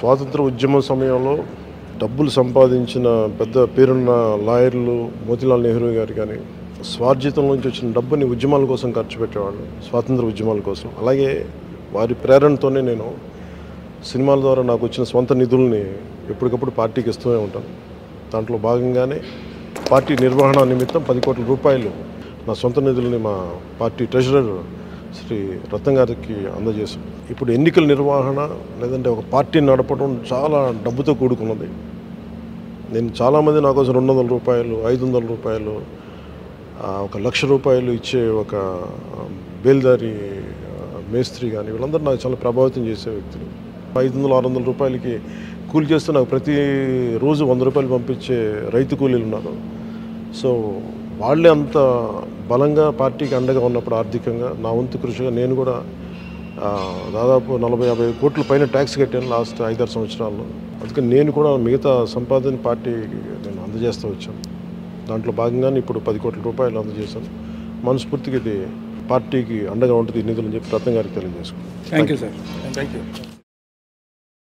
స్వాతంత్ర ఉద్యమ సమయంలో డబ్బులు సంపాదించిన పెద్ద పేరున్న లాయర్లు మోతిలాల్ నెహ్రూ గారు కానీ స్వార్జితం నుంచి వచ్చిన డబ్బుని ఉద్యమాల కోసం ఖర్చు పెట్టేవాళ్ళు స్వాతంత్ర ఉద్యమాల కోసం అలాగే వారి ప్రేరణతోనే నేను సినిమాల ద్వారా నాకు వచ్చిన సొంత నిధుల్ని ఎప్పటికప్పుడు పార్టీకి ఇస్తూనే ఉంటాను దాంట్లో భాగంగానే పార్టీ నిర్వహణ నిమిత్తం పది కోట్ల రూపాయలు నా సొంత నిధుల్ని మా పార్టీ ట్రెజరర్ శ్రీ రత్నం గారికి అందజేశాం ఇప్పుడు ఎన్నికల నిర్వహణ లేదంటే ఒక పార్టీని నడపడం చాలా డబ్బుతో కూడుకున్నది నేను చాలామంది నా కోసం రెండు వందల రూపాయలు ఐదు వందల రూపాయలు ఆ, ఒక లక్ష రూపాయలు ఇచ్చే ఒక ఆ, బేల్దారి ఆ, మేస్త్రి కానీ వీళ్ళందరూ నాకు చాలా ప్రభావితం చేసే వ్యక్తులు ఐదు వందలు ఆరు వందల రూపాయలకి కూలి చేస్తే నాకు ప్రతి రోజు వంద రూపాయలు పంపించే రైతు కూలీలు ఉన్నారు సో వాళ్ళే అంత బలంగా పార్టీకి అండగా ఉన్నప్పుడు ఆర్థికంగా నా వంతు కృషిగా నేను కూడా ఆ, దాదాపు నలభై యాభై కోట్ల పైన ట్యాక్స్ కట్టాను లాస్ట్ ఐదారు సంవత్సరాల్లో అందుకని నేను కూడా మిగతా సంపాదన పార్టీకి నేను అందజేస్తూ వచ్చాను దాంట్లో భాగంగానే ఇప్పుడు పది కోట్ల రూపాయలు అందజేశాను మనస్ఫూర్తిగా ఇది పార్టీకి అండగా ఉంటుంది ఈ నిధులు అని చెప్పి రత్నం గారికి తెలియజేసుకున్నాను thank you sir thank you